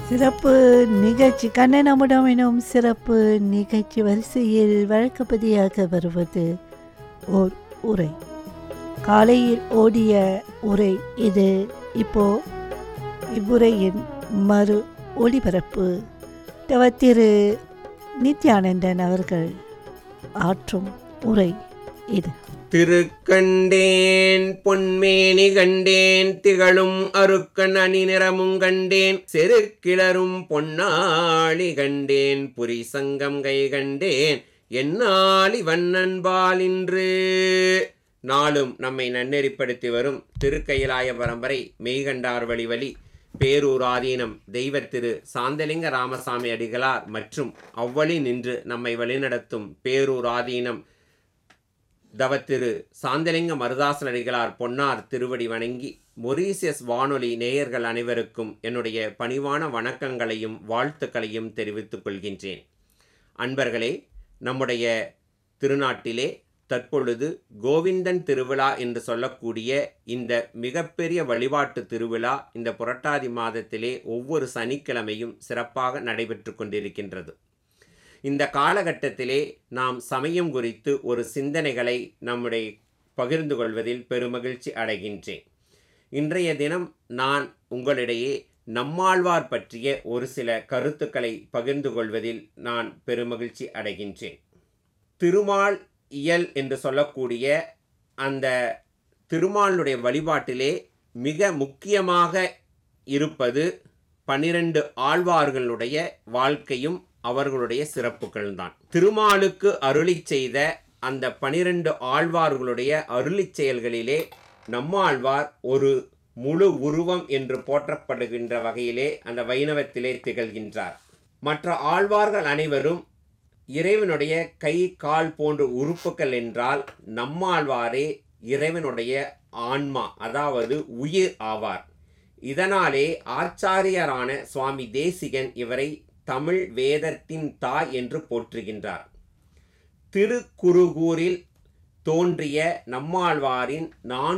சிறப்பு நிகழ்ச்சி கண்ணனமுடம் எனும் சிறப்பு நிகழ்ச்சி வரிசையில் வழக்கப்பதியாக வருவது ஓர் உரை காலையில் ஓடிய உரை இது இப்போ இவ்வுரையின் மறு ஒளிபரப்பு திரு நித்யானந்தன் அவர்கள் ஆற்றும் உரை இது திருக்கண்டேன் பொன்மேனி கண்டேன் திகழும் அருக்கன் அணி நிறமும் கண்டேன் செருக்கிளரும் பொன்னாளி கண்டேன் புரி சங்கம் கை கண்டேன் என்னாளி வண்ணன்பால் இன்று நாளும் நம்மை நன்னெறிப்படுத்தி வரும் திருக்கயிலாய பரம்பரை மெய்கண்டார் வழி வழி பேரூர் ஆதீனம் தெய்வ திரு சாந்தலிங்க ராமசாமி அடிகளார் மற்றும் அவ்வழி நின்று நம்மை வழிநடத்தும் பேரூர் ஆதீனம் தவத்திரு சாந்தலிங்க மருதாசன் அடிகளார் பொன்னார் திருவடி வணங்கி மொரீசியஸ் வானொலி நேயர்கள் அனைவருக்கும் என்னுடைய பணிவான வணக்கங்களையும் வாழ்த்துக்களையும் தெரிவித்துக் கொள்கின்றேன் அன்பர்களே நம்முடைய திருநாட்டிலே தற்பொழுது கோவிந்தன் திருவிழா என்று சொல்லக்கூடிய இந்த மிகப்பெரிய வழிபாட்டு திருவிழா இந்த புரட்டாதி மாதத்திலே ஒவ்வொரு சனிக்கிழமையும் சிறப்பாக நடைபெற்று கொண்டிருக்கின்றது இந்த காலகட்டத்திலே நாம் சமயம் குறித்து ஒரு சிந்தனைகளை நம்முடைய பகிர்ந்து கொள்வதில் பெருமகிழ்ச்சி அடைகின்றேன் இன்றைய தினம் நான் உங்களிடையே நம்மாழ்வார் பற்றிய ஒரு சில கருத்துக்களை பகிர்ந்து கொள்வதில் நான் பெருமகிழ்ச்சி அடைகின்றேன் திருமால் இயல் என்று சொல்லக்கூடிய அந்த திருமாலுடைய வழிபாட்டிலே மிக முக்கியமாக இருப்பது பன்னிரண்டு ஆழ்வார்களுடைய வாழ்க்கையும் அவர்களுடைய சிறப்புகள் தான் திருமாலுக்கு அருளி செய்த அந்த பனிரெண்டு ஆழ்வார்களுடைய அருளி செயல்களிலே நம்மாழ்வார் ஒரு முழு உருவம் என்று போற்றப்படுகின்ற வகையிலே அந்த வைணவத்திலே திகழ்கின்றார் மற்ற ஆழ்வார்கள் அனைவரும் இறைவனுடைய கை கால் போன்ற உறுப்புகள் என்றால் நம்மாழ்வாரே இறைவனுடைய ஆன்மா அதாவது உயிர் ஆவார் இதனாலே ஆச்சாரியரான சுவாமி தேசிகன் இவரை தமிழ் வேதத்தின் தாய் என்று போற்றுகின்றார் திருக்குறுகூரில் தோன்றிய நம்மாழ்வாரின் நான்கு